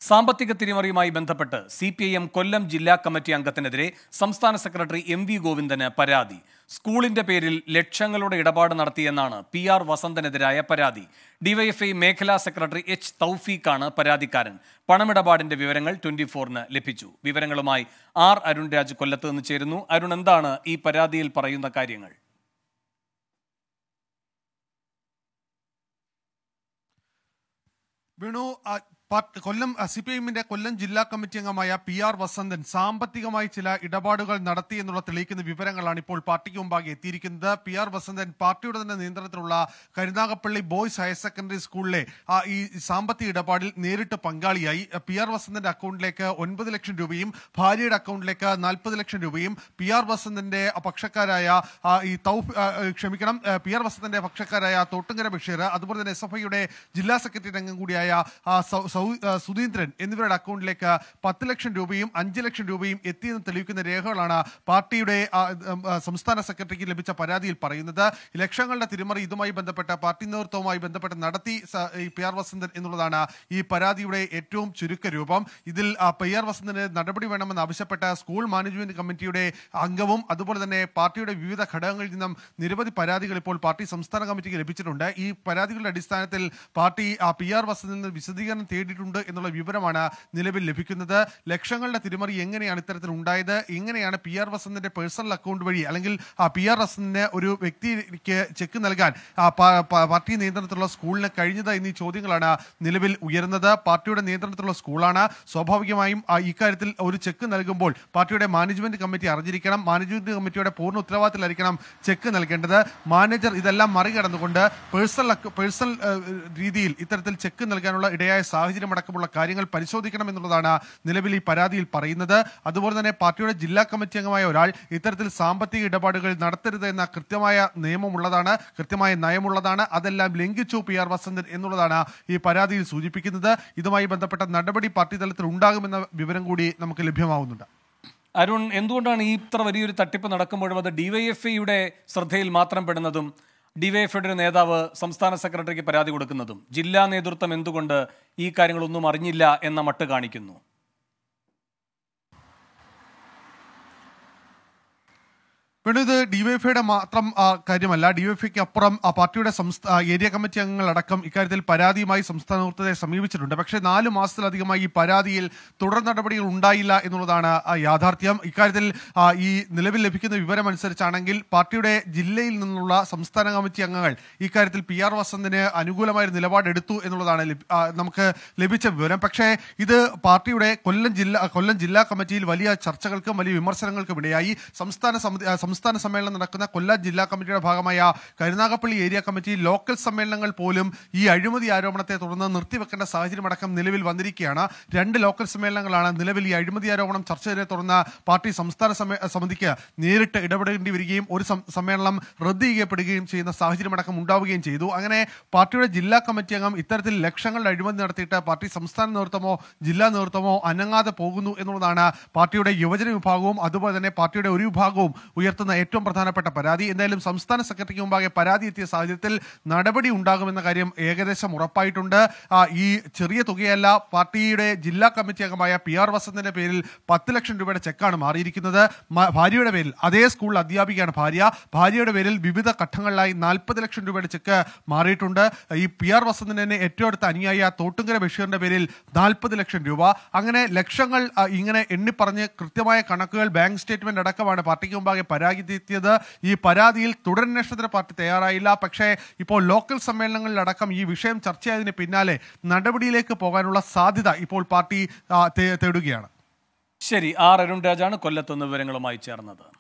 സാമ്പത്തിക തിരിമറിയുമായി ബന്ധപ്പെട്ട് C P I M Kollam ജില്ലാ കമ്മിറ്റി അംഗത്തിനെതിരെ സംസ്ഥാന സെക്രട്ടറി എം വി ഗോവിന്ദന് പരാതി സ്കൂളിന്റെ പേരിൽ ലക്ഷങ്ങളുടെ ഇടപാട് നടത്തിയെന്നാണ് പി ആർ വസന്തനെതിരായ പരാതി ഡിവൈഎഫ്ഐ മേഖലാ സെക്രട്ടറി എച്ച് തൗഫീഖാണ് പരാതിക്കാരൻ പണമിടപാടിന്റെ വിവരങ്ങൾ ട്വന്റി ഫോറിന് ലഭിച്ചു വിവരങ്ങളുമായി ആർ അരുൺ രാജ് കൊല്ലത്ത് നിന്ന് ചേരുന്നു അരുൺ എന്താണ് ഈ പരാതിയിൽ പറയുന്ന കാര്യങ്ങൾ വേണു ആ, പാർട്ടി- കൊല്ലം സി പി എമ്മിന്റെ കൊല്ലം ജില്ലാ കമ്മിറ്റി അംഗമായ പി ആർ വസന്തൻ സാമ്പത്തികമായി ചില ഇടപാടുകൾ നടത്തി എന്നുള്ള തെളിയിക്കുന്ന വിവരങ്ങളാണ് ഇപ്പോൾ പാർട്ടിക്ക് മുമ്പാകെ എത്തിയിരിക്കുന്നത് പി ആർ വസന്തൻ പാർട്ടിയുടെ തന്നെ നിയന്ത്രണത്തിലുള്ള കരുനാഗപ്പള്ളി ബോയ്സ് ഹയർ സെക്കൻഡറി സ്കൂളിലെ ആ, ഈ സാമ്പത്തിക ഇടപാടിൽ നേരിട്ട് പങ്കാളിയായി പി ആർ വസന്തന്റെ അക്കൗണ്ടിലേക്ക് ഒൻപത് ലക്ഷം രൂപയും ഭാര്യയുടെ അക്കൗണ്ടിലേക്ക് നാൽപ്പത് ലക്ഷം രൂപയും പി ആർ വസന്തന്റെ പക്ഷക്കാരായ ആ, ഈ തൗഫ് ആ, ക്ഷമിക്കണം ആ, പി ആർ വസന്തന്റെ പക്ഷക്കാരായ തോട്ടുങ്കര ബഷീർ അതുപോലെ തന്നെ എസ് എഫ് ഐയുടെ ജില്ലാ സെക്രട്ടറി അംഗം കൂടിയായ ആ, സൗ- സൗ- ആ, സുധീന്ദ്രൻ എന്നിവരുടെ അക്കൗണ്ടിലേക്ക് പത്ത് ലക്ഷം രൂപയും അഞ്ച് ലക്ഷം രൂപയും എത്തിയെന്ന് തെളിയിക്കുന്ന രേഖകളാണ് പാർട്ടിയുടെ ആ, ഉം, ആ, സംസ്ഥാന സെക്രട്ടറിക്ക് ലഭിച്ച പരാതിയിൽ പറയുന്നത് ഈ ലക്ഷങ്ങളുടെ തിരിമറി ഇതുമായി ബന്ധപ്പെട്ട പാർട്ടി നേതൃത്വവുമായി ബന്ധപ്പെട്ട് നടത്തി സ- ഈ പി ആർ വസന്തൻ എന്നുള്ളതാണ് ഈ പരാതിയുടെ ഏറ്റവും ചുരുക്ക രൂപം ഇതിൽ ആ, പി ആർ വസന്തന് നടപടി വേണമെന്ന് ആവശ്യപ്പെട്ട സ്കൂൾ മാനേജ്മെന്റ് കമ്മിറ്റിയുടെ അംഗവും അതുപോലെ തന്നെ പാർട്ടിയുടെ വിവിധ ഘടകങ്ങളിൽ നിന്നും നിരവധി പരാതികൾ ഇപ്പോൾ പാർട്ടി സംസ്ഥാന കമ്മിറ്റിക്ക് ലഭിച്ചിട്ടുണ്ട് ഈ പരാതികളുടെ അടിസ്ഥാനത്തിൽ പാർട്ടി ആ പി ആർ വസന്തനിൽ നിന്ന് വിശദീകരണം തേടിയിട്ടുണ്ട് എന്നുള്ള വിവരമാണ് നിലവിൽ ലഭിക്കുന്നത് ലക്ഷങ്ങളുടെ തിരിമറി എങ്ങനെയാണ് ഇത്തരത്തിൽ ഉണ്ടായത് എങ്ങനെയാണ് പി ആർ വസന്തന്റെ പേഴ്സണൽ അക്കൗണ്ട് വഴി അല്ലെങ്കിൽ ആ പി ആർ വസന്തന് ഒരു വ്യക്തിക്ക് ചെക്ക് നൽകാൻ ആ പാ- പാ- പാർട്ടി നിയന്ത്രണത്തിലുള്ള സ്കൂളിന് കഴിഞ്ഞത് എന്നീ ചോദ്യങ്ങളാണ് നിലവിൽ ഉയരുന്നത് പാർട്ടിയുടെ നിയന്ത്രണത്തിലുള്ള സ്കൂളാണ് സ്വാഭാവികമായും ആ ഇക്കാര്യത്തിൽ ഒരു ചെക്ക് നൽകുമ്പോൾ പാർട്ടിയുടെ മാനേജ്മെന്റ് കമ്മിറ്റി അറിഞ്ഞിരിക്കണം മാനേജ്മെന്റ് കമ്മിറ്റിയുടെ പൂർണ്ണ ഉത്തരവാദിത്തത്തിലായിരിക്കണം ചെക്ക് നൽകേണ്ടത് മാനേജർ ഇതെല്ലാം മറികടന്നുകൊണ്ട് പേഴ്സണൽ അക്ക- പേഴ്സണൽ ഏഹ്, രീതിയിൽ ഇത്തരത്തിൽ ചെക്ക് നൽകാനുള്ള ഇടയായ സാഹചര്യം അടക്കമുള്ള കാര്യങ്ങൾ പരിശോധിക്കണം എന്നുള്ളതാണ് നിലവിൽ ഈ പരാതിയിൽ പറയുന്നത് അതുപോലെ തന്നെ പാർട്ടിയുടെ ജില്ലാ കമ്മിറ്റി അംഗമായ ഒരാൾ ഇത്തരത്തിൽ സാമ്പത്തിക ഇടപാടുകൾ നടത്തരുത് എന്ന കൃത്യമായ നിയമമുള്ളതാണ് കൃത്യമായ നയമുള്ളതാണ് അതെല്ലാം ലംഘിച്ചു പി ആർ വസന്തൻ എന്നുള്ളതാണ് ഈ പരാതിയിൽ സൂചിപ്പിക്കുന്നത് ഇതുമായി ബന്ധപ്പെട്ട നടപടി പാർട്ടി തലത്തിൽ ഉണ്ടാകുമെന്ന വിവരം കൂടി നമുക്ക് ലഭ്യമാവുന്നുണ്ട് അരുൺ എന്തുകൊണ്ടാണ് ഈ ഇത്ര വലിയൊരു തട്ടിപ്പ് നടക്കുമ്പോഴും അത് ഡിവൈഎഫ്ഐയുടെ ശ്രദ്ധയിൽ മാത്രം പെടുന്നതും ഡിവൈഎഫ്ഐയുടെ ഒരു നേതാവ് സംസ്ഥാന സെക്രട്ടറിക്ക് പരാതി കൊടുക്കുന്നതും ജില്ലാ നേതൃത്വം എന്തുകൊണ്ട് ഈ കാര്യങ്ങളൊന്നും അറിഞ്ഞില്ല എന്ന മട്ട് കാണിക്കുന്നു പിന്നെ ഇത് ഡിവൈഎഫ്ഐയുടെ മാത്രം ആ, കാര്യമല്ല ഡിവൈഎഫ്ഐക്ക് അപ്പുറം ആ പാർട്ടിയുടെ സംസ്ഥ- ആ, ഏരിയ കമ്മിറ്റി അംഗങ്ങളടക്കം ഇക്കാര്യത്തിൽ പരാതിയുമായി സംസ്ഥാന നേതൃത്വത്തെ സമീപിച്ചിട്ടുണ്ട് പക്ഷേ നാല് മാസത്തിലധികമായി ഈ പരാതിയിൽ തുടർ നടപടികൾ ഉണ്ടായില്ല എന്നുള്ളതാണ് ആ, യാഥാർത്ഥ്യം ഇക്കാര്യത്തിൽ ആ, ഈ നിലവിൽ ലഭിക്കുന്ന വിവരം അനുസരിച്ചാണെങ്കിൽ പാർട്ടിയുടെ ജില്ലയിൽ നിന്നുള്ള സംസ്ഥാന കമ്മിറ്റി അംഗങ്ങൾ ഇക്കാര്യത്തിൽ പി ആർ വസന്തിന് അനുകൂലമായ ഒരു നിലപാടെടുത്തു എന്നുള്ളതാണ് ലഭി- ആ, നമുക്ക് ലഭിച്ച വിവരം പക്ഷേ ഇത് പാർട്ടിയുടെ കൊല്ലം ജില്ല കൊല്ലം ജില്ലാ കമ്മിറ്റിയിൽ വലിയ ചർച്ചകൾക്കും വലിയ വിമർശനങ്ങൾക്കും ഇടയായി സംസ്ഥാന സമിതി ആ, സംസ്ഥാന സമ്മേളനം നടക്കുന്ന കൊല്ലം ജില്ലാ കമ്മിറ്റിയുടെ ഭാഗമായ കരുനാഗപ്പള്ളി ഏരിയ കമ്മിറ്റി ലോക്കൽ സമ്മേളനങ്ങൾ പോലും ഈ അഴിമതി ആരോപണത്തെ തുടർന്ന് നിർത്തിവെക്കേണ്ട സാഹചര്യമടക്കം നിലവിൽ വന്നിരിക്കുകയാണ് രണ്ട് ലോക്കൽ സമ്മേളനങ്ങളാണ് നിലവിൽ ഈ അഴിമതി ആരോപണം ചർച്ചയെ തുടർന്ന് പാർട്ടി സംസ്ഥാന സമ്മേ- സമിതിക്ക് നേരിട്ട് ഇടപെടേണ്ടി വരികയും ഒരു സം- സമ്മേളനം റദ്ദ് ചെയ്യപ്പെടുകയും ചെയ്യുന്ന സാഹചര്യമടക്കം ഉണ്ടാവുകയും ചെയ്തു അങ്ങനെ പാർട്ടിയുടെ ജില്ലാ കമ്മിറ്റി അംഗം ഇത്തരത്തിൽ ലക്ഷങ്ങളുടെ അഴിമതി നടത്തിയിട്ട് പാർട്ടി സംസ്ഥാന നേതൃത്വമോ ജില്ലാ നേതൃത്വമോ അനങ്ങാതെ പോകുന്നു എന്നുള്ളതാണ് പാർട്ടിയുടെ യുവജന വിഭാഗവും അതുപോലെ തന്നെ പാർട്ടിയുടെ ഒരു വിഭാഗവും ഉയർത്തുന്ന ഏറ്റവും പ്രധാനപ്പെട്ട പരാതി എന്തായാലും സംസ്ഥാന സെക്രട്ടറിക്ക് മുമ്പാകെ പരാതി എത്തിയ സാഹചര്യത്തിൽ നടപടി ഉണ്ടാകുമെന്ന കാര്യം ഏകദേശം ഉറപ്പായിട്ടുണ്ട് ആ, ഈ ചെറിയ തുകയല്ല പാർട്ടിയുടെ ജില്ലാ കമ്മിറ്റി അംഗമായ പി ആർ വസന്തിന്റെ പേരിൽ പത്ത് ലക്ഷം രൂപയുടെ ചെക്കാണ് മാറിയിരിക്കുന്നത് മ- ഭാര്യയുടെ പേരിൽ അതേ സ്കൂളിൽ അധ്യാപികയാണ് ഭാര്യ ഭാര്യയുടെ പേരിൽ വിവിധ ഘട്ടങ്ങളിലായി നാൽപ്പത് ലക്ഷം രൂപയുടെ ചെക്ക് മാറിയിട്ടുണ്ട് ഈ പി ആർ വസന്തിന് തന്നെ ഏറ്റവും അടുത്ത അനുയായ തോട്ടുങ്കര ബഷീറിന്റെ പേരിൽ നാൽപ്പത് ലക്ഷം രൂപ അങ്ങനെ ലക്ഷങ്ങൾ ആ, ഇങ്ങനെ എണ്ണിപ്പറഞ്ഞ് കൃത്യമായ കണക്കുകൾ ബാങ്ക് സ്റ്റേറ്റ്മെന്റ് അടക്കമാണ് പാർട്ടിക്ക് മുമ്പാകെ പരാതി എത്തിയത് ഈ പരാതിയിൽ തുടരന്വേഷണത്തിന് പാർട്ടി തയ്യാറായില്ല പക്ഷേ ഇപ്പോൾ ലോക്കൽ സമ്മേളനങ്ങളിലടക്കം ഈ വിഷയം ചർച്ചയായതിന് പിന്നാലെ നടപടിയിലേക്ക് പോകാനുള്ള സാധ്യത ഇപ്പോൾ പാർട്ടി ആ, തേ- തേടുകയാണ് ശരി ആർ അരുൺ രാജാണ് കൊല്ലത്തുനിന്ന് വിവരങ്ങളുമായി ചേർന്നത്